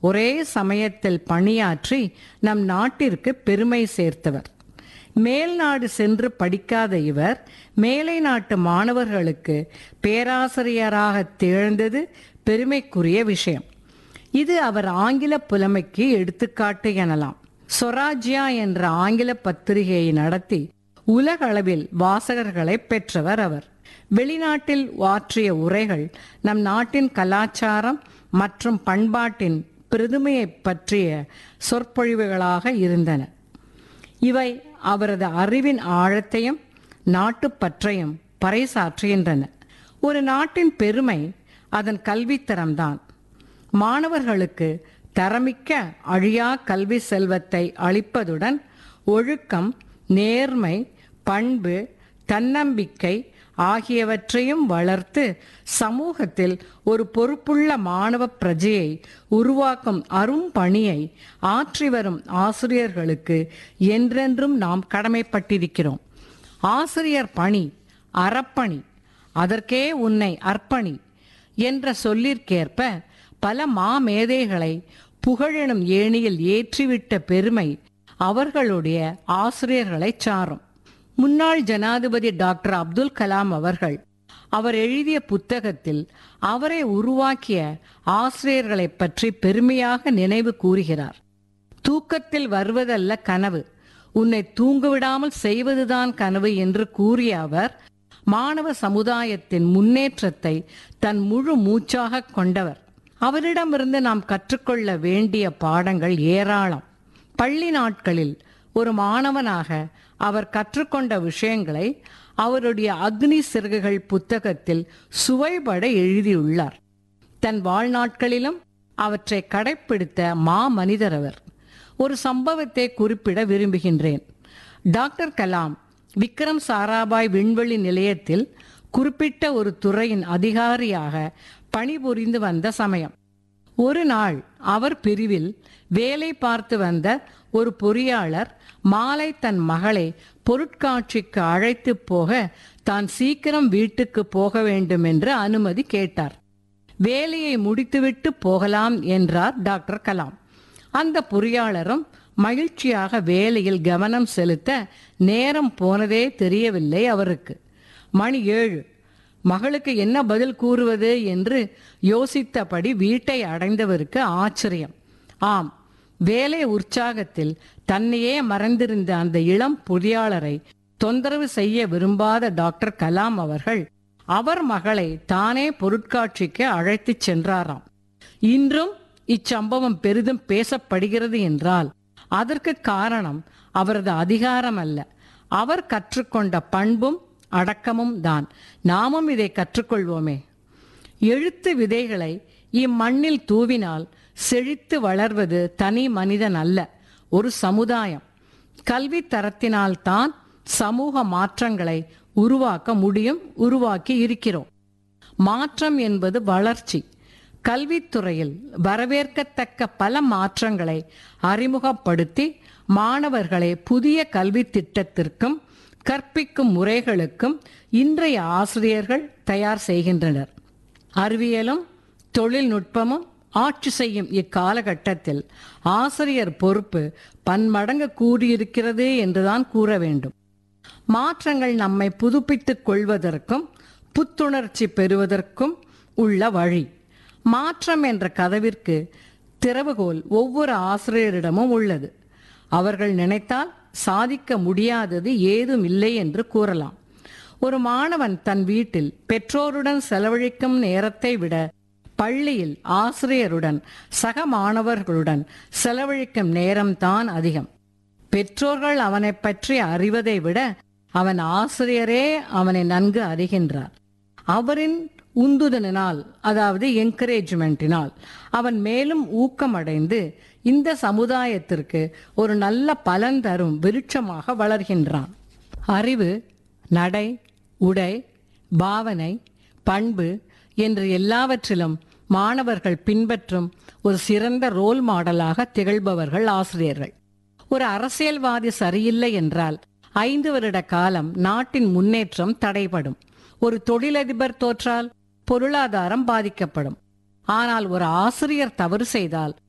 ஒரே சமயத்தில் பணியாற்றி நம் நாட்டிற்கு பெருமை சேர்த்தவர் மேல்நாடு சென்று படிக்காத இவர் மேலை நாட்டு மாணவர்களுக்கு பேராசிரியராக திகழ்ந்தது பெருமைக்குரிய விஷயம் இது அவர் ஆங்கில புலமைக்கு எடுத்துக்காட்டு எனலாம் சொராஜ்யா என்ற ஆங்கில பத்திரிகையை நடத்தி உலக அளவில் வாசகர்களை பெற்றவர் அவர் வெளிநாட்டில் ஆற்றிய உரைகள் நம் நாட்டின் கலாச்சாரம் மற்றும் பண்பாட்டின் பிரதுமையை பற்றிய சொற்பொழிவுகளாக இருந்தன இவை அவரது அறிவின் ஆழத்தையும் நாட்டுப்பற்றையும் பறைசாற்றுகின்றன ஒரு நாட்டின் பெருமை அதன் கல்வித்தரம்தான் மாணவர்களுக்கு தரமிக்க அழியா கல்வி செல்வத்தை அளிப்பதுடன் ஒழுக்கம் நேர்மை பண்பு தன்னம்பிக்கை ஆகியவற்றையும் வளர்த்து சமூகத்தில் ஒரு பொறுப்புள்ள மாணவ பிரஜையை உருவாக்கும் அரும் பணியை ஆற்றி வரும் ஆசிரியர்களுக்கு என்றென்றும் நாம் கடமைப்பட்டிருக்கிறோம் ஆசிரியர் பணி அறப்பணி அதற்கே உன்னை அர்ப்பணி என்ற சொல்லிற்கேற்ப பல மாமேதைகளை புகழெனும் ஏணியில் ஏற்றிவிட்ட பெருமை அவர்களுடைய ஆசிரியர்களை சாரும் முன்னாள் ஜனாதிபதி டாக்டர் அப்துல் கலாம் அவர்கள் அவர் எழுதிய புத்தகத்தில் அவரை உருவாக்கிய ஆசிரியர்களை பற்றி பெருமையாக நினைவு கூறுகிறார் தூக்கத்தில் வருவதல்ல கனவு உன்னை தூங்கவிடாமல் செய்வதுதான் கனவு என்று கூறிய அவர் மாணவ சமுதாயத்தின் முன்னேற்றத்தை தன் முழு மூச்சாக கொண்டவர் அவரிடமிருந்து நாம் கற்றுக்கொள்ள வேண்டிய பாடங்கள் ஏராளம் பள்ளி நாட்களில் ஒரு மாணவனாக அவர் கற்றுக்கொண்ட விஷயங்களை அவருடைய அக்னி சிறகுகள் புத்தகத்தில் சுவைபட எழுதியுள்ளார் தன் வாழ்நாட்களிலும் அவற்றை கடைப்பிடித்த மா மனிதர் அவர் ஒரு சம்பவத்தை குறிப்பிட விரும்புகின்றேன் டாக்டர் கலாம் விக்ரம் சாராபாய் விண்வெளி நிலையத்தில் குறிப்பிட்ட ஒரு துறையின் அதிகாரியாக பணிபுரிந்து வந்த சமயம் ஒரு நாள் அவர் பிரிவில் வேலை பார்த்து வந்த ஒரு பொறியாளர் மாலை தன் மகளை பொருட்காட்சிக்கு அழைத்து போக தான் சீக்கிரம் வீட்டுக்கு போக வேண்டும் என்று அனுமதி கேட்டார் வேலையை முடித்துவிட்டு போகலாம் என்றார் டாக்டர் கலாம் அந்த பொறியாளரும் மகிழ்ச்சியாக வேலையில் கவனம் செலுத்த நேரம் போனதே தெரியவில்லை அவருக்கு மணி ஏழு மகளுக்கு என்ன பதில் கூறுவது என்று யோசித்தபடி வீட்டை அடைந்தவருக்கு ஆச்சரியம் ஆம் வேலை உற்சாகத்தில் தன்னையே மறந்திருந்த அந்த இளம் பொறியாளரை தொந்தரவு செய்ய விரும்பாத டாக்டர் கலாம் அவர்கள் அவர் மகளை தானே பொருட்காட்சிக்கு அழைத்துச் சென்றாராம் இன்றும் இச்சம்பவம் பெரிதும் பேசப்படுகிறது என்றால் அதற்கு காரணம் அவரது அதிகாரம் அல்ல அவர் கற்றுக்கொண்ட பண்பும் அடக்கமும் தான் நாமும் இதை கற்றுக்கொள்வோமே எழுத்து விதைகளை இம்மண்ணில் தூவினால் செழித்து வளர்வது தனி மனிதன் அல்ல ஒரு சமுதாயம் கல்வி தரத்தினால் தான் சமூக மாற்றங்களை உருவாக்க முடியும் உருவாக்கி இருக்கிறோம் மாற்றம் என்பது வளர்ச்சி கல்வித்துறையில் வரவேற்கத்தக்க பல மாற்றங்களை அறிமுகப்படுத்தி மாணவர்களை புதிய கல்வி திட்டத்திற்கும் கற்பிக்கும் முறைகளுக்கும் இன்றைய ஆசிரியர்கள் தயார் செய்கின்றனர் அறிவியலும் தொழில்நுட்பமும் ஆட்சி செய்யும் இக்காலகட்டத்தில் ஆசிரியர் பொறுப்பு பன்மடங்கு கூடியிருக்கிறது என்றுதான் கூற வேண்டும் மாற்றங்கள் நம்மை புதுப்பித்துக் கொள்வதற்கும் புத்துணர்ச்சி பெறுவதற்கும் உள்ள வழி மாற்றம் என்ற கதவிற்கு திறவுகோல் ஒவ்வொரு ஆசிரியரிடமும் உள்ளது அவர்கள் நினைத்தால் சாதிக்க முடியாதது ஏதும் இல்லை என்று கூறலாம் ஒரு மாணவன் தன் வீட்டில் பெற்றோருடன் செலவழிக்கும் நேரத்தை விட பள்ளியில் ஆசிரியருடன் சக மாணவர்களுடன் செலவழிக்கும் நேரம்தான் அதிகம் பெற்றோர்கள் அவனை பற்றி அறிவதை விட அவன் ஆசிரியரே அவனை நன்கு அறிகின்றார் அவரின் உந்துதலினால் அதாவது என்கரேஜ்மெண்ட்டினால் அவன் மேலும் ஊக்கமடைந்து இந்த சமுதாயத்திற்கு ஒரு நல்ல பலன் தரும் விருட்சமாக வளர்கின்றான் அறிவு நடை உடை பாவனை பண்பு என்று எல்லாவற்றிலும் மாணவர்கள் பின்பற்றும் ஒரு சிறந்த ரோல் மாடலாக திகழ்பவர்கள் ஆசிரியர்கள் ஒரு அரசியல்வாதி சரியில்லை என்றால் ஐந்து வருட காலம் நாட்டின் முன்னேற்றம் தடைபடும் ஒரு தொழிலதிபர் தோற்றால் பொருளாதாரம் பாதிக்கப்படும் ஆனால் ஒரு ஆசிரியர் தவறு செய்தால்